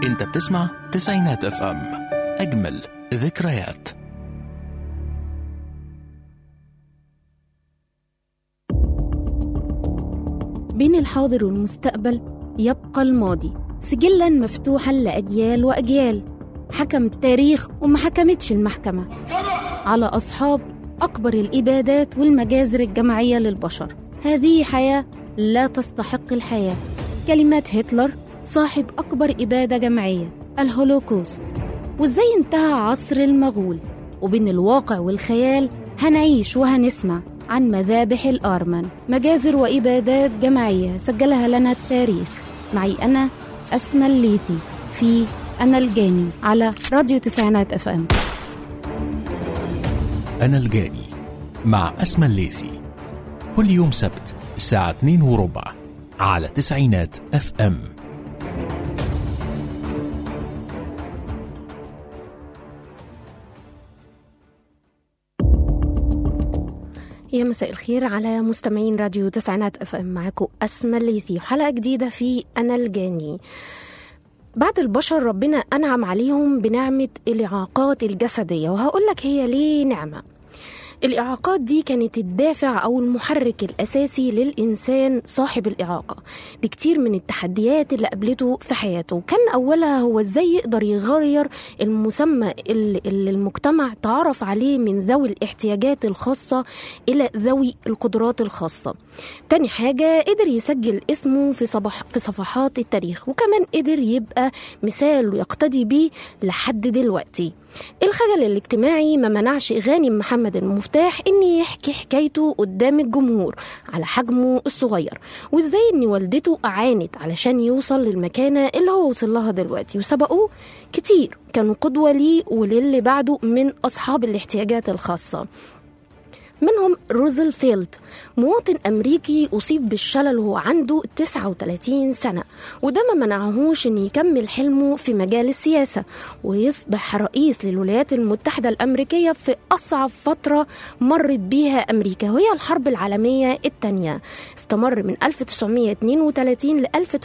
انت بتسمع تسعينات اف ام اجمل ذكريات بين الحاضر والمستقبل يبقى الماضي سجلا مفتوحا لأجيال وأجيال حكم التاريخ وما حكمتش المحكمة على أصحاب أكبر الإبادات والمجازر الجماعية للبشر هذه حياة لا تستحق الحياة كلمات هتلر صاحب أكبر إبادة جماعية الهولوكوست وإزاي انتهى عصر المغول وبين الواقع والخيال هنعيش وهنسمع عن مذابح الآرمن مجازر وإبادات جماعية سجلها لنا التاريخ معي أنا أسمى الليثي في أنا الجاني على راديو تسعينات أف أم أنا الجاني مع أسمى الليثي كل يوم سبت الساعة 2 وربع على تسعينات اف ام يا مساء الخير على مستمعين راديو تسعينات اف ام معاكم اسمى الليثي وحلقه جديده في انا الجاني بعد البشر ربنا انعم عليهم بنعمه الاعاقات الجسديه وهقول لك هي ليه نعمه الإعاقات دي كانت الدافع أو المحرك الأساسي للإنسان صاحب الإعاقة لكتير من التحديات اللي قابلته في حياته كان أولها هو إزاي يقدر يغير المسمى اللي اللي المجتمع تعرف عليه من ذوي الاحتياجات الخاصة إلى ذوي القدرات الخاصة تاني حاجة قدر يسجل اسمه في, صبح في صفحات التاريخ وكمان قدر يبقى مثال ويقتدي بيه لحد دلوقتي الخجل الاجتماعي ما منعش غانم محمد المفتاح ان يحكي حكايته قدام الجمهور على حجمه الصغير وازاي ان والدته اعانت علشان يوصل للمكانه اللي هو وصل لها دلوقتي وسبقوه كتير كانوا قدوه ليه وللي بعده من اصحاب الاحتياجات الخاصه منهم روزلفيلد مواطن أمريكي أصيب بالشلل وهو عنده 39 سنة وده ما منعهوش إن يكمل حلمه في مجال السياسة ويصبح رئيس للولايات المتحدة الأمريكية في أصعب فترة مرت بيها أمريكا وهي الحرب العالمية الثانية استمر من 1932 ل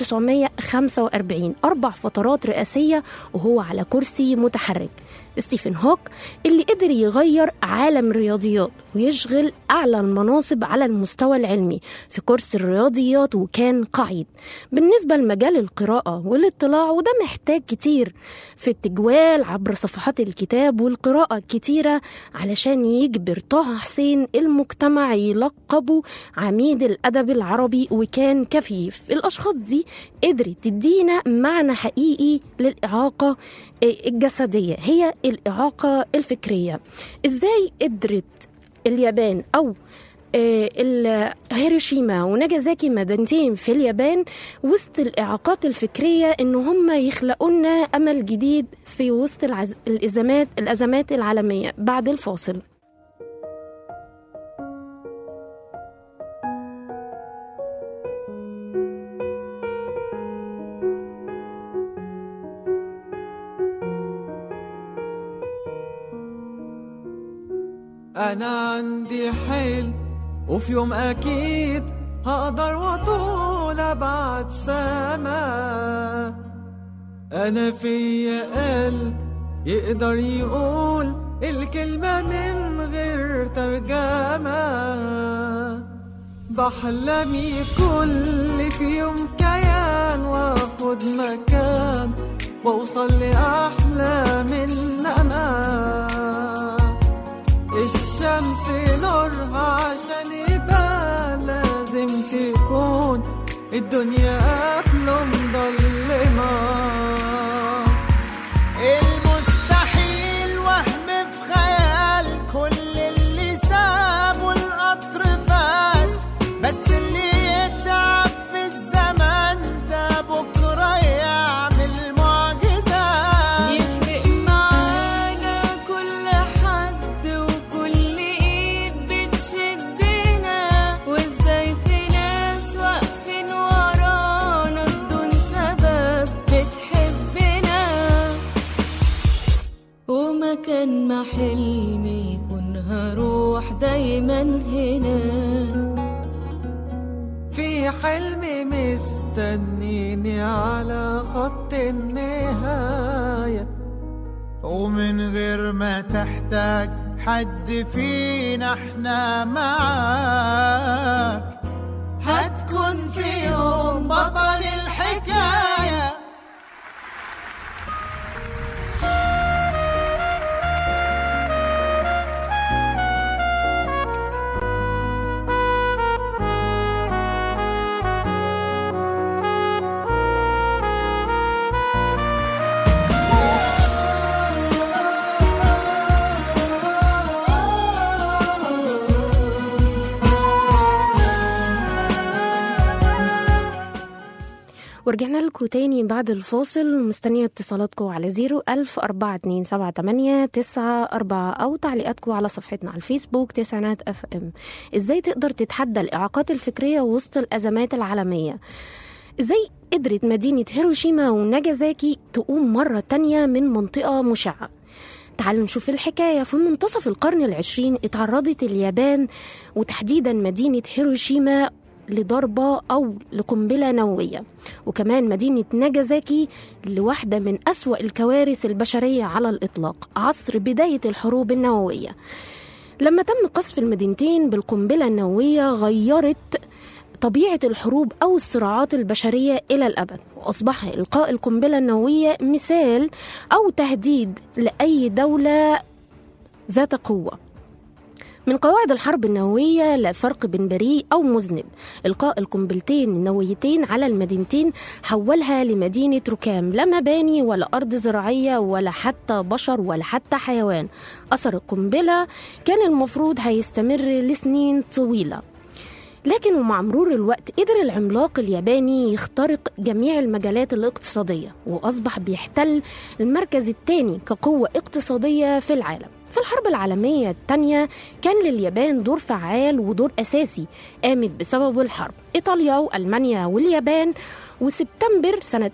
1945 أربع فترات رئاسية وهو على كرسي متحرك ستيفن هوك اللي قدر يغير عالم الرياضيات ويشغل أعلى المناصب على المستوى العلمي في كورس الرياضيات وكان قعيد بالنسبة لمجال القراءة والاطلاع وده محتاج كتير في التجوال عبر صفحات الكتاب والقراءة الكتيرة علشان يجبر طه حسين المجتمع يلقبه عميد الأدب العربي وكان كفيف الأشخاص دي قدرت تدينا معنى حقيقي للإعاقة الجسدية هي الإعاقة الفكرية إزاي قدرت اليابان أو هيروشيما وناجازاكي مدينتين في اليابان وسط الإعاقات الفكرية إن هم يخلقوا لنا أمل جديد في وسط العز... الأزمات الأزمات العالمية بعد الفاصل أنا عندي حلم وفي يوم أكيد هقدر وطول أبعد سما أنا فيا قلب يقدر يقول الكلمة من غير ترجمة بحلمي كل في يوم كيان واخد مكان واوصل لأحلى من أمان الشمس نورها عشان يبقى لازم تكون الدنيا قبله مضلمة المستحيل وهم في خيال كل اللي سابه القطر فات بس اللي يتعب في الزمن ده بكرة يعمل معجزات يفرق معانا كل حد وكل ايد بتشدنا وازاي في ناس واقفين ورانا بدون سبب اللي مستنيني على خط النهاية ومن غير ما تحتاج حد فينا احنا معاك هتكون في يوم بطل الحكاية ورجعنا لكم تاني بعد الفاصل مستنية اتصالاتكم على زيرو ألف أربعة اتنين سبعة تمانية تسعة أربعة أو تعليقاتكم على صفحتنا على الفيسبوك تسعينات أف أم إزاي تقدر تتحدى الإعاقات الفكرية وسط الأزمات العالمية إزاي قدرت مدينة هيروشيما وناجازاكي تقوم مرة تانية من منطقة مشعة تعالوا نشوف الحكاية في منتصف القرن العشرين اتعرضت اليابان وتحديدا مدينة هيروشيما لضربة أو لقنبلة نووية وكمان مدينة ناجازاكي لواحدة من أسوأ الكوارث البشرية على الإطلاق عصر بداية الحروب النووية لما تم قصف المدينتين بالقنبلة النووية غيرت طبيعة الحروب أو الصراعات البشرية إلى الأبد وأصبح إلقاء القنبلة النووية مثال أو تهديد لأي دولة ذات قوة من قواعد الحرب النووية لا فرق بين بريء أو مذنب إلقاء القنبلتين النوويتين على المدينتين حولها لمدينة ركام لا مباني ولا أرض زراعية ولا حتى بشر ولا حتى حيوان أثر القنبلة كان المفروض هيستمر لسنين طويلة لكن ومع مرور الوقت قدر العملاق الياباني يخترق جميع المجالات الاقتصادية وأصبح بيحتل المركز الثاني كقوة اقتصادية في العالم في الحرب العالمية الثانية كان لليابان دور فعال ودور أساسي قامت بسبب الحرب إيطاليا وألمانيا واليابان وسبتمبر سنة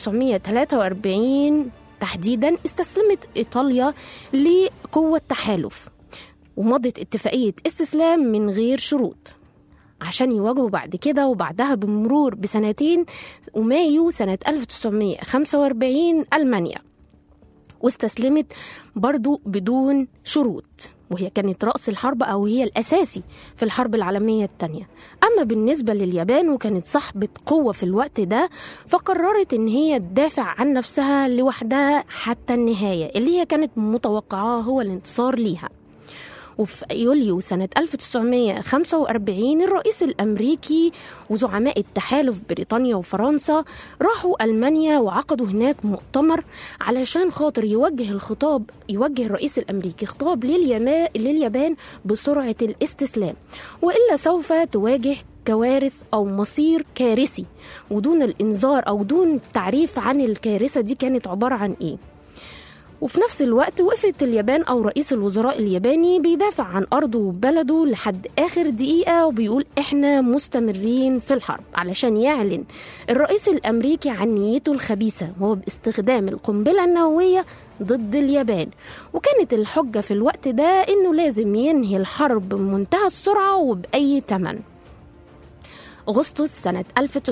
1943 تحديدا استسلمت إيطاليا لقوة تحالف ومضت اتفاقية استسلام من غير شروط عشان يواجهوا بعد كده وبعدها بمرور بسنتين ومايو سنة 1945 ألمانيا واستسلمت برضو بدون شروط وهي كانت رأس الحرب أو هي الأساسي في الحرب العالمية الثانية أما بالنسبة لليابان وكانت صاحبة قوة في الوقت ده فقررت إن هي تدافع عن نفسها لوحدها حتى النهاية اللي هي كانت متوقعاه هو الانتصار ليها وفي يوليو سنة 1945 الرئيس الأمريكي وزعماء التحالف بريطانيا وفرنسا راحوا ألمانيا وعقدوا هناك مؤتمر علشان خاطر يوجه الخطاب يوجه الرئيس الأمريكي خطاب لليما- لليابان بسرعة الاستسلام وإلا سوف تواجه كوارث أو مصير كارثي ودون الإنذار أو دون تعريف عن الكارثة دي كانت عبارة عن إيه وفي نفس الوقت وقفت اليابان أو رئيس الوزراء الياباني بيدافع عن أرضه وبلده لحد آخر دقيقة وبيقول إحنا مستمرين في الحرب علشان يعلن الرئيس الأمريكي عن نيته الخبيثة وهو باستخدام القنبلة النووية ضد اليابان وكانت الحجة في الوقت ده إنه لازم ينهي الحرب بمنتهى السرعة وبأي ثمن أغسطس سنة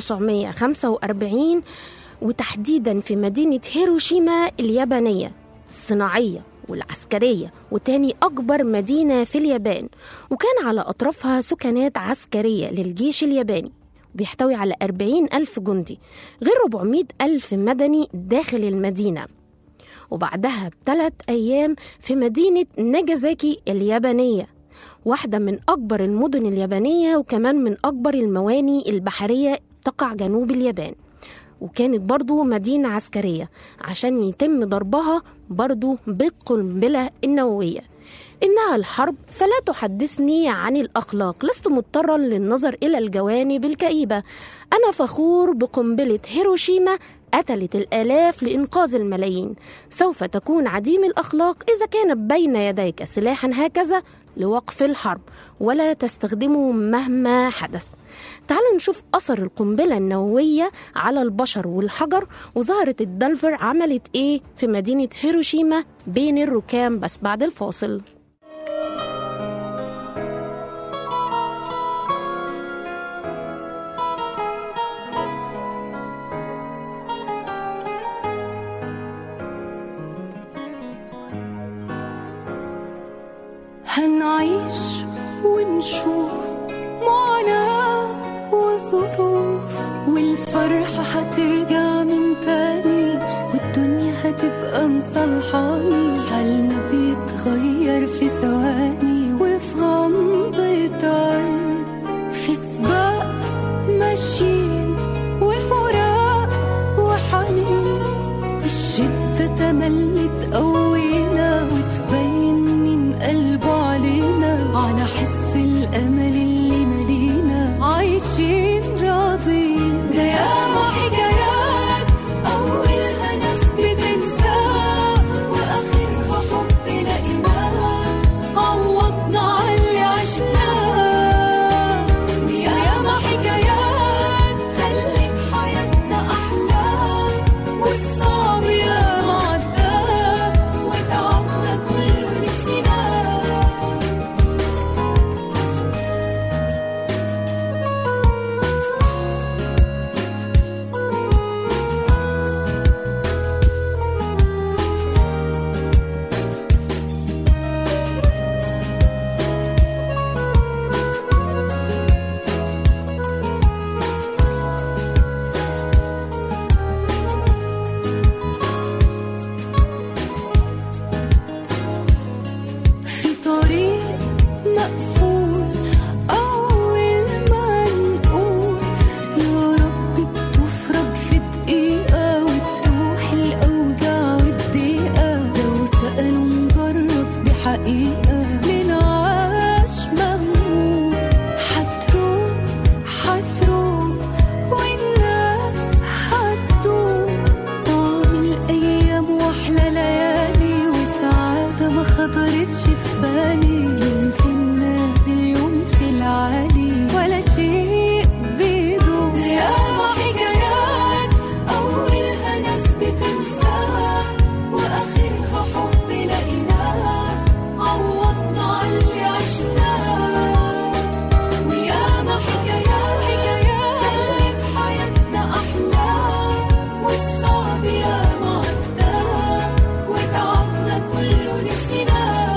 1945 وتحديدا في مدينة هيروشيما اليابانية الصناعية والعسكرية وتاني أكبر مدينة في اليابان وكان على أطرافها سكنات عسكرية للجيش الياباني بيحتوي على 40 ألف جندي غير 400 ألف مدني داخل المدينة وبعدها بثلاث أيام في مدينة ناجازاكي اليابانية واحدة من أكبر المدن اليابانية وكمان من أكبر المواني البحرية تقع جنوب اليابان وكانت برضو مدينة عسكرية عشان يتم ضربها برضو بالقنبلة النووية إنها الحرب فلا تحدثني عن الأخلاق لست مضطرا للنظر إلى الجوانب الكئيبة أنا فخور بقنبلة هيروشيما قتلت الآلاف لإنقاذ الملايين سوف تكون عديم الأخلاق إذا كان بين يديك سلاحا هكذا لوقف الحرب ولا تستخدمه مهما حدث تعالوا نشوف أثر القنبلة النووية على البشر والحجر وظهرة الدلفر عملت إيه في مدينة هيروشيما بين الركام بس بعد الفاصل هنعيش ونشوف معاناة وظروف والفرحة هترجع من تاني والدنيا هتبقى مصالحاني حالنا بيتغير في ثواني وفي غمضة عين في سباق ماشيين وفراق وحنين الشدة تملي تقوينا وتبين من قلبه علينا على حس الأمل اللي ملينا عايشين راضين ده ياما حكايات أولها ناس بتنساه وآخرها حب لقيناه عوضنا على اللي عشناه وياما حكايات خلت حياتنا أحلى والصعب ياما عداه وتعبنا كله نسيناه في طريق مقفول أول ما نقول يا رب بتفرج في دقيقة وتروح الأوجاع والضيقة لو سألوا نجرب بحقيقة من عاش مهموم حتروح حتروح والناس هتدوم طعم الأيام وأحلى ليالي وسعادة ما خطرتش في بالي يوم في النازل يوم في العالي ولا شيء بيدوم ياما حكايات أولها ناس بتنساها وآخرها حب لقيناها عوضنا على اللي عشناه وياما حكايات حكايات خلت حياتنا أحلى والصعب ياما عداه وتعبنا كله نسيناه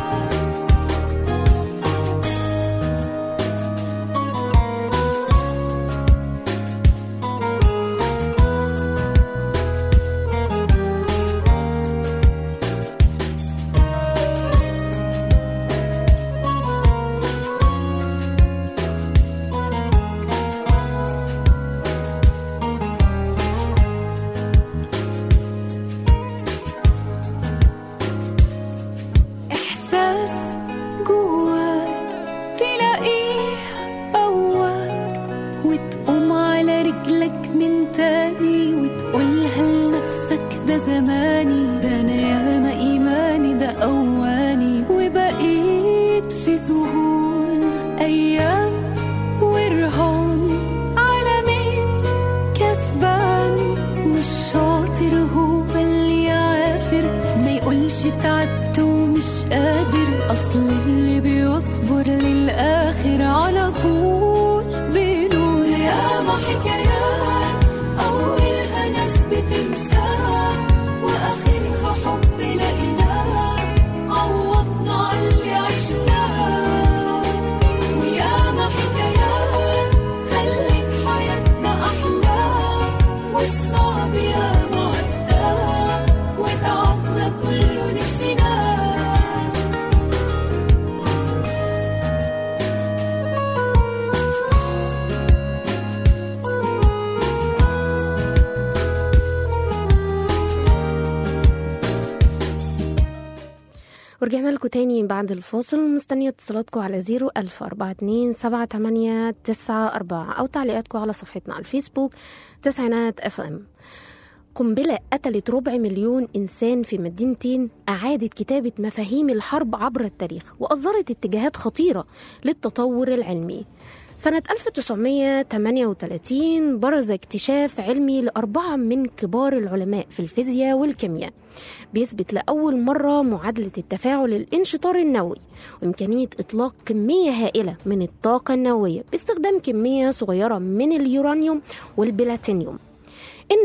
إحساس جواك تلاقيه قواك وتقوم على رجلك من تاني وتقولها لنفسك ده زماني ده أنا ياما إيماني ده أواني وبقيت في ذهول أيام ورهان على مين كسبان والشاطر هو اللي يعافر ما يقولش تعبت ومش قادر اصل اللي بيصبر للاخر على طول بينور ياما حكايات اولها ناس بتنساها واخرها حب لقيناها عوضنا على اللي عشناه وياما حكايات خلت حياتنا أحلى والصعب ياما عداه وتعبنا كله نسيناه ورجعنا لكم تاني بعد الفاصل مستنية اتصالاتكم على زيرو ألف أربعة اتنين سبعة تمانية تسعة أربعة أو تعليقاتكم على صفحتنا على الفيسبوك تسعينات اف ام قنبلة قتلت ربع مليون إنسان في مدينتين أعادت كتابة مفاهيم الحرب عبر التاريخ وأصدرت اتجاهات خطيرة للتطور العلمي سنة 1938 برز اكتشاف علمي لأربعة من كبار العلماء في الفيزياء والكيمياء بيثبت لأول مرة معادلة التفاعل الانشطار النووي وإمكانية إطلاق كمية هائلة من الطاقة النووية باستخدام كمية صغيرة من اليورانيوم والبلاتينيوم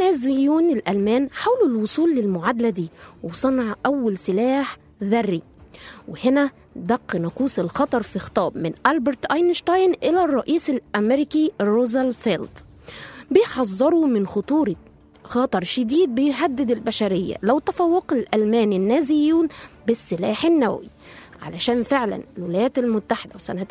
النازيون الألمان حاولوا الوصول للمعادلة دي وصنع أول سلاح ذري وهنا دق ناقوس الخطر في خطاب من ألبرت أينشتاين إلى الرئيس الأمريكي روزلفيلد بيحذروا من خطورة خطر شديد بيهدد البشرية لو تفوق الألمان النازيون بالسلاح النووي علشان فعلا الولايات المتحدة وسنة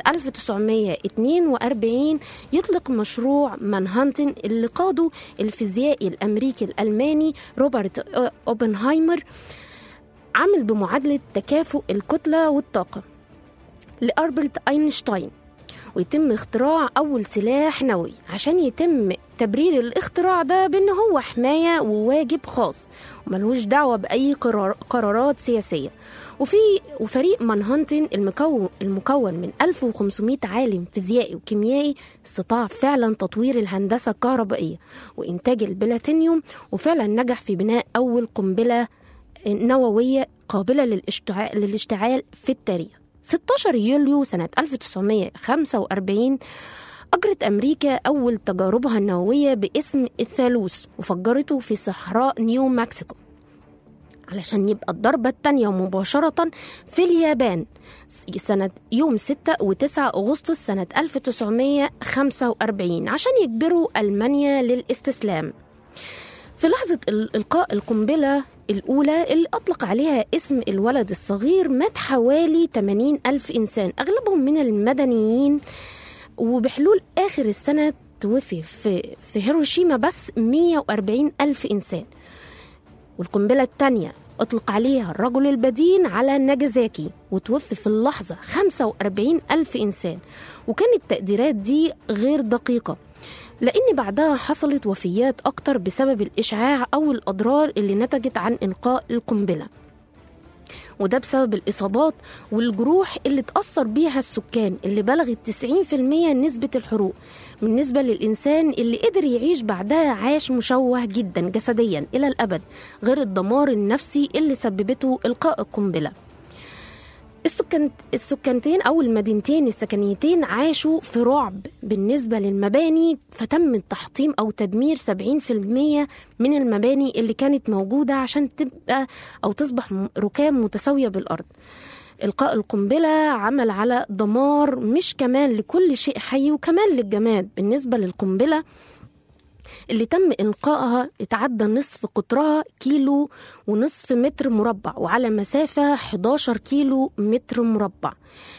1942 يطلق مشروع مانهانتن اللي قاده الفيزيائي الأمريكي الألماني روبرت أوبنهايمر عمل بمعادلة تكافؤ الكتلة والطاقة لألبرت أينشتاين ويتم اختراع أول سلاح نووي عشان يتم تبرير الاختراع ده بأن هو حماية وواجب خاص وملوش دعوة بأي قرار قرارات سياسية وفي وفريق مانهانتن المكون, المكون من 1500 عالم فيزيائي وكيميائي استطاع فعلا تطوير الهندسة الكهربائية وإنتاج البلاتينيوم وفعلا نجح في بناء أول قنبلة نووية قابلة للاشتعال, للاشتعال في التاريخ 16 يوليو سنة 1945 أجرت أمريكا أول تجاربها النووية باسم الثالوث وفجرته في صحراء نيو مكسيكو علشان يبقى الضربة التانية مباشرة في اليابان سنة يوم 6 و9 أغسطس سنة 1945 عشان يجبروا ألمانيا للاستسلام في لحظة إلقاء القنبلة الأولى اللي أطلق عليها اسم الولد الصغير مات حوالي 80 ألف إنسان أغلبهم من المدنيين وبحلول آخر السنة توفي في, في هيروشيما بس 140 ألف إنسان والقنبلة الثانية أطلق عليها الرجل البدين على ناجازاكي وتوفي في اللحظة 45 ألف إنسان وكانت التقديرات دي غير دقيقة لأن بعدها حصلت وفيات أكتر بسبب الإشعاع أو الأضرار اللي نتجت عن إلقاء القنبلة وده بسبب الإصابات والجروح اللي تأثر بيها السكان اللي بلغت 90% نسبة الحروق بالنسبة للإنسان اللي قدر يعيش بعدها عاش مشوه جدا جسديا إلى الأبد غير الدمار النفسي اللي سببته إلقاء القنبلة السكان السكانتين او المدينتين السكنيتين عاشوا في رعب بالنسبه للمباني فتم التحطيم او تدمير 70% من المباني اللي كانت موجوده عشان تبقى او تصبح ركام متساويه بالارض إلقاء القنبلة عمل على دمار مش كمان لكل شيء حي وكمان للجماد بالنسبة للقنبلة اللي تم إلقائها اتعدى نصف قطرها كيلو ونصف متر مربع وعلى مسافة 11 كيلو متر مربع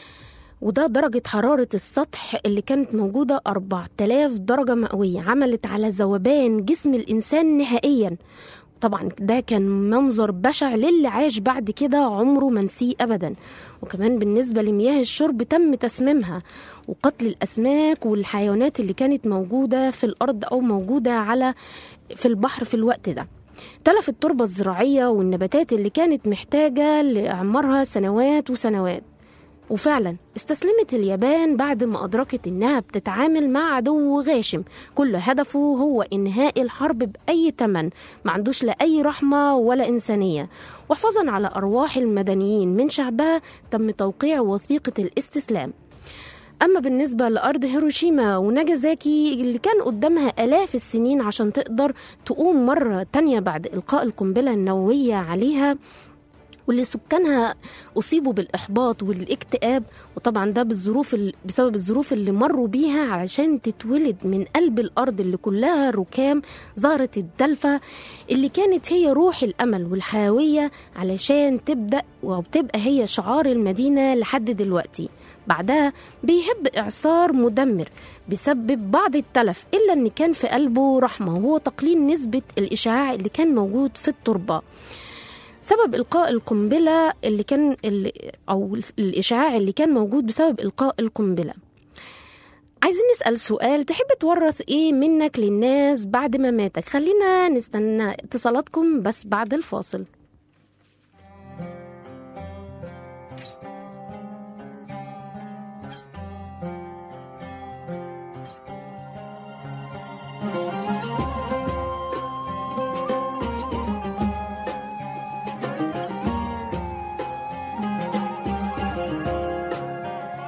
وده درجة حرارة السطح اللي كانت موجودة 4000 درجة مئوية عملت على ذوبان جسم الإنسان نهائيا طبعا ده كان منظر بشع للي عاش بعد كده عمره ما نسيه ابدا وكمان بالنسبه لمياه الشرب تم تسميمها وقتل الاسماك والحيوانات اللي كانت موجوده في الارض او موجوده على في البحر في الوقت ده تلف التربه الزراعيه والنباتات اللي كانت محتاجه لاعمارها سنوات وسنوات وفعلا استسلمت اليابان بعد ما أدركت إنها بتتعامل مع عدو غاشم كل هدفه هو إنهاء الحرب بأي تمن ما عندوش لا أي رحمة ولا إنسانية وحفاظا على أرواح المدنيين من شعبها تم توقيع وثيقة الاستسلام أما بالنسبة لأرض هيروشيما وناجازاكي اللي كان قدامها آلاف السنين عشان تقدر تقوم مرة تانية بعد إلقاء القنبلة النووية عليها واللي سكانها اصيبوا بالاحباط والاكتئاب وطبعا ده بالظروف بسبب الظروف اللي مروا بيها علشان تتولد من قلب الارض اللي كلها ركام ظهرت الدلفه اللي كانت هي روح الامل والحيويه علشان تبدا وتبقى هي شعار المدينه لحد دلوقتي بعدها بيهب إعصار مدمر بيسبب بعض التلف إلا أن كان في قلبه رحمة وهو تقليل نسبة الإشعاع اللي كان موجود في التربة سبب إلقاء القنبلة اللي كان اللي أو الإشعاع اللي كان موجود بسبب إلقاء القنبلة عايزين نسأل سؤال تحب تورث إيه منك للناس بعد ما ماتك خلينا نستنى اتصالاتكم بس بعد الفاصل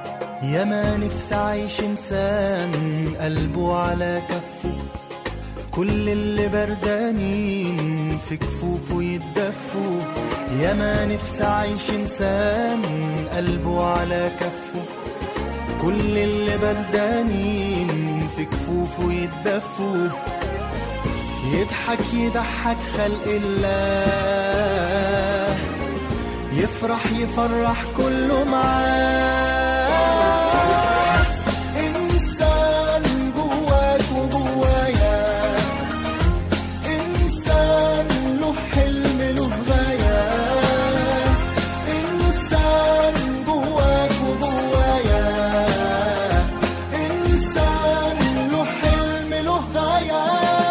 يا ما نفسي عايش انسان قلبه على كفه كل اللي بردانين في كفوفه يتدفوا يا ما نفسي عايش انسان قلبه على كفه كل اللي بردانين في كفوفه يتدفوا يضحك يضحك خلق الله يفرح يفرح كله معاه إنسان جواك وجوايا إنسان له حلم له غاية إنسان جواك وجوايا إنسان له حلم له غاية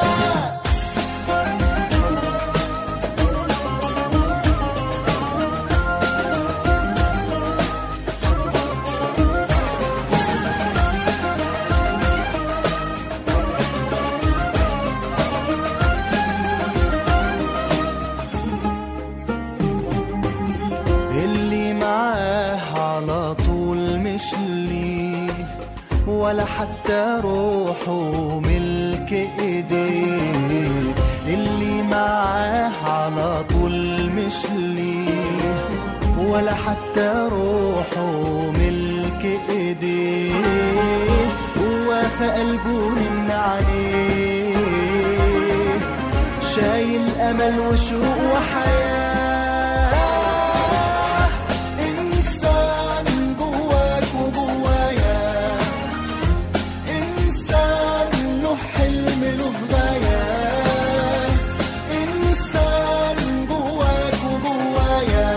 اللي معاه على طول مش ليه ولا حتى روحه ملك ايديه اللي معاه على طول مش ليه ولا حتى روحه ملك ايديه هو في قلبه من عليه شايل امل وشوق وحياه انسان جواك وجوايا انسان له حلم له غايه انسان جواك وجوايا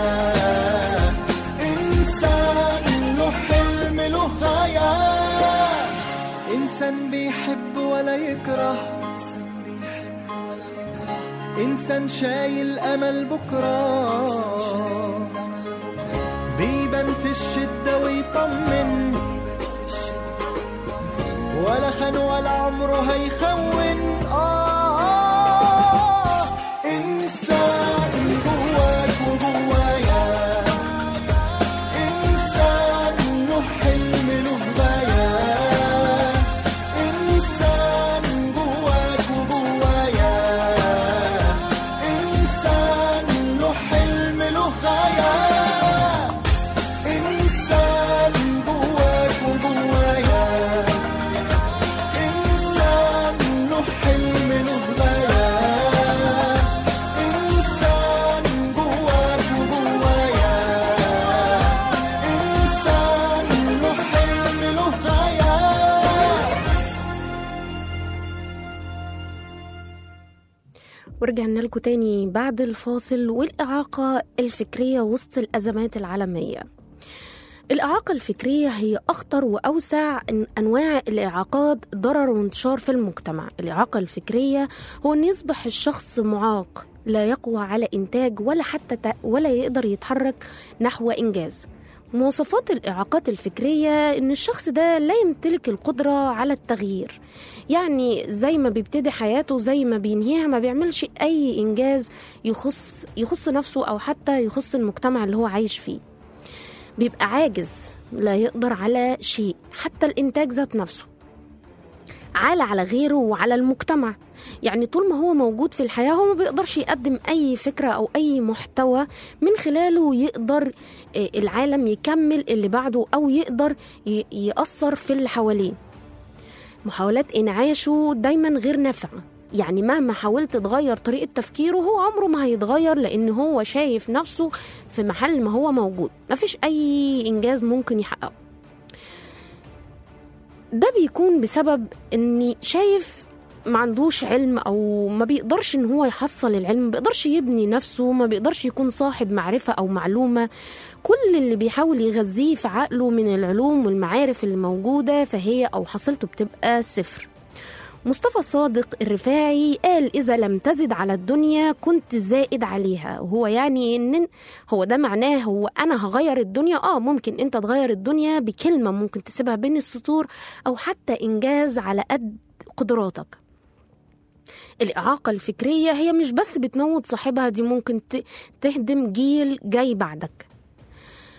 انسان له حلم له غايه انسان بيحب ولا يكره إنسان شايل أمل بكرة بيبان في الشدة ويطمن ولا خان ولا عمره هيخون آه, آه إنسان جواك وجوايا إنسان له حلم له غاية إنسان جواك وجوايا إنسان له حلم له غاية إنسان جواك وجوايا إنسان له حلم له غاية إنسان جواك وجوايا إنسان له حلم له غاية ورجعنا لكم تاني بعد الفاصل والإعاقة الفكرية وسط الأزمات العالمية الإعاقة الفكرية هي أخطر وأوسع إن- أنواع الإعاقات ضرر وانتشار في المجتمع الإعاقة الفكرية هو أن يصبح الشخص معاق لا يقوى على إنتاج ولا حتى ت- ولا يقدر يتحرك نحو إنجاز مواصفات الإعاقات الفكرية إن الشخص ده لا يمتلك القدرة على التغيير يعني زي ما بيبتدي حياته زي ما بينهيها ما بيعملش أي إنجاز يخص يخص نفسه أو حتى يخص المجتمع اللي هو عايش فيه بيبقى عاجز لا يقدر على شيء حتى الإنتاج ذات نفسه عالة على غيره وعلى المجتمع يعني طول ما هو موجود في الحياة هو ما بيقدرش يقدم أي فكرة أو أي محتوى من خلاله يقدر آه، العالم يكمل اللي بعده أو يقدر ي- يأثر في اللي حواليه محاولات إنعاشه دايما غير نافعة يعني مهما حاولت تغير طريقة تفكيره هو عمره ما هيتغير لأن هو شايف نفسه في محل ما هو موجود مفيش أي إنجاز ممكن يحققه ده بيكون بسبب اني شايف ما عندوش علم او ما بيقدرش ان هو يحصل العلم ما بيقدرش يبني نفسه ما بيقدرش يكون صاحب معرفة او معلومة كل اللي بيحاول يغذيه في عقله من العلوم والمعارف اللي موجودة فهي او حصيلته بتبقى صفر مصطفى صادق الرفاعي قال إذا لم تزد على الدنيا كنت زائد عليها وهو يعني إن هو ده معناه هو أنا هغير الدنيا آه ممكن أنت تغير الدنيا بكلمة ممكن تسيبها بين السطور أو حتى إنجاز على قد قدراتك الإعاقة الفكرية هي مش بس بتموت صاحبها دي ممكن ت- تهدم جيل جاي بعدك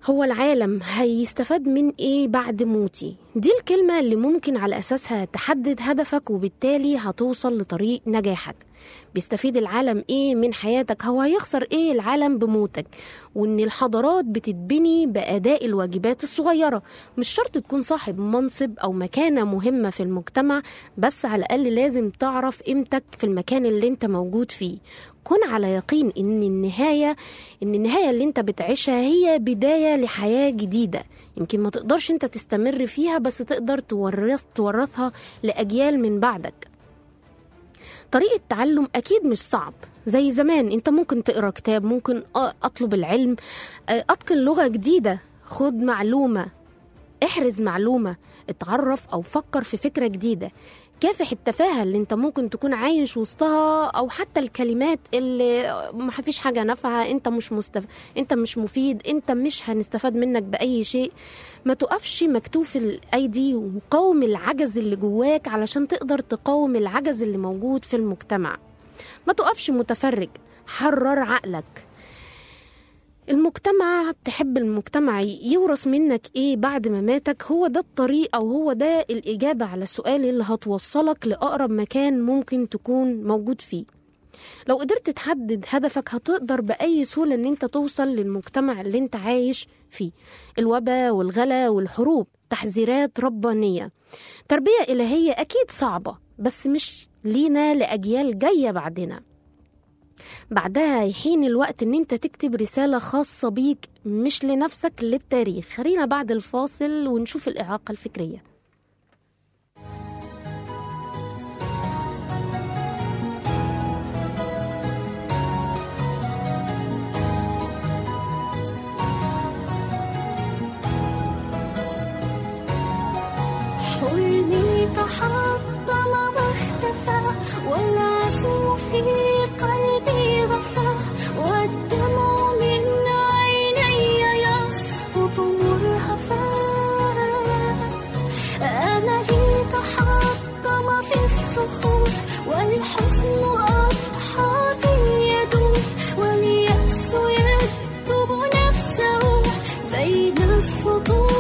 هو العالم هيستفاد من ايه بعد موتي دي الكلمة اللي ممكن على أساسها تحدد هدفك وبالتالي هتوصل لطريق نجاحك بيستفيد العالم ايه من حياتك هو هيخسر ايه العالم بموتك وان الحضارات بتتبني بأداء الواجبات الصغيرة مش شرط تكون صاحب منصب أو مكانة مهمة في المجتمع بس على الأقل لازم تعرف قيمتك في المكان اللي انت موجود فيه كن على يقين ان النهاية ان النهاية اللي انت بتعيشها هي بداية لحياة جديدة يمكن ما تقدرش انت تستمر فيها بس تقدر تورث تورثها لأجيال من بعدك طريقة تعلم أكيد مش صعب زي زمان انت ممكن تقرا كتاب ممكن أ- اطلب العلم أ- اتقن لغة جديدة خد معلومة احرز معلومة اتعرف او فكر في فكرة جديدة كافح التفاهة اللي انت ممكن تكون عايش وسطها او حتى الكلمات اللي ما فيش حاجة نافعة انت مش مستف... انت مش مفيد انت مش هنستفاد منك بأي شيء ما تقفش مكتوف الايدي وقاوم العجز اللي جواك علشان تقدر تقاوم العجز اللي موجود في المجتمع ما تقفش متفرج حرر عقلك المجتمع تحب المجتمع يورث منك ايه بعد مماتك هو ده الطريق او هو ده الاجابه على السؤال اللي هتوصلك لاقرب مكان ممكن تكون موجود فيه لو قدرت تحدد هدفك هتقدر باي سهوله ان انت توصل للمجتمع اللي انت عايش فيه الوباء والغلا والحروب تحذيرات ربانيه تربيه الهيه اكيد صعبه بس مش لينا لاجيال جايه بعدنا بعدها يحين الوقت ان انت تكتب رسالة خاصة بيك مش لنفسك للتاريخ خلينا بعد الفاصل ونشوف الإعاقة الفكرية حلمي تحطم واختفى والعزم في قلبي غفى والدمع من عيني يسقط مرهفا أملي تحطم في الصخور والحزن أضحى بي يدور واليأس يكتب نفسه بين السطور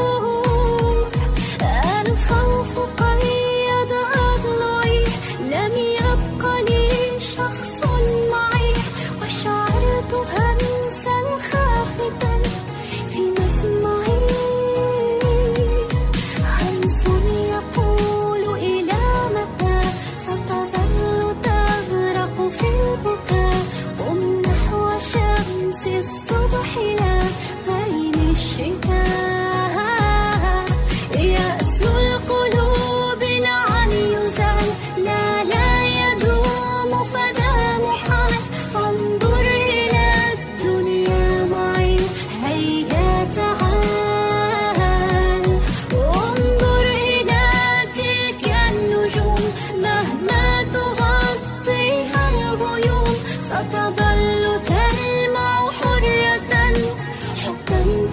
الخوف قيد أضلعي لم يبق لي شخص معي وشعرت همسا خافتا في مسمعي همس يقول إلى متى ستظل تغرق في البكاء قم نحو شمس الصبح لا غيم الشتاء يأس القلوب نعم يزال لا لا يدوم فذا محال فانظر إلى الدنيا معي هيا تعال انظر إلى تلك النجوم مهما تغطيها الغيوم ستظل تلمع حرة حبا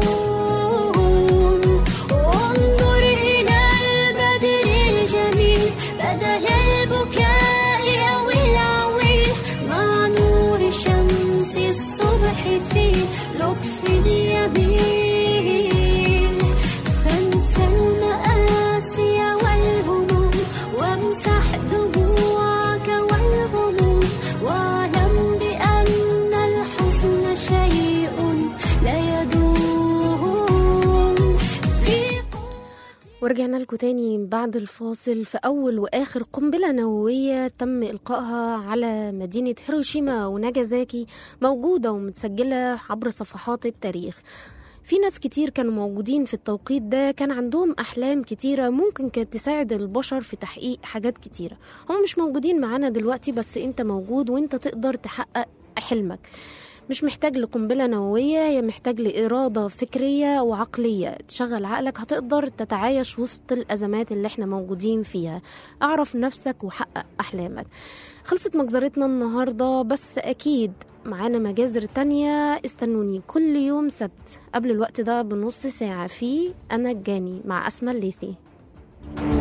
تحوم انظر إلى البدر الجميل بدل البكاء أو العويل مع نور شمس الصبح في لطف اليمين فانسى المآسي والهموم وامسح دموعك والغموم واعلم بأن الحزن شيء لا يدوم في ورجعنا لكم تاني بعد الفاصل في أول وآخر قنبلة نووية تم إلقائها على مدينة هيروشيما وناجازاكي موجودة ومتسجلة عبر صفحات التاريخ في ناس كتير كانوا موجودين في التوقيت ده كان عندهم أحلام كتيرة ممكن كانت تساعد البشر في تحقيق حاجات كتيرة هم مش موجودين معانا دلوقتي بس انت موجود وانت تقدر تحقق حلمك مش محتاج لقنبلة نووية هي محتاج لإرادة فكرية وعقلية تشغل عقلك هتقدر تتعايش وسط الأزمات اللي احنا موجودين فيها اعرف نفسك وحقق أحلامك خلصت مجزرتنا النهاردة بس أكيد معانا مجازر تانية استنوني كل يوم سبت قبل الوقت ده بنص ساعة في أنا الجاني مع أسماء الليثي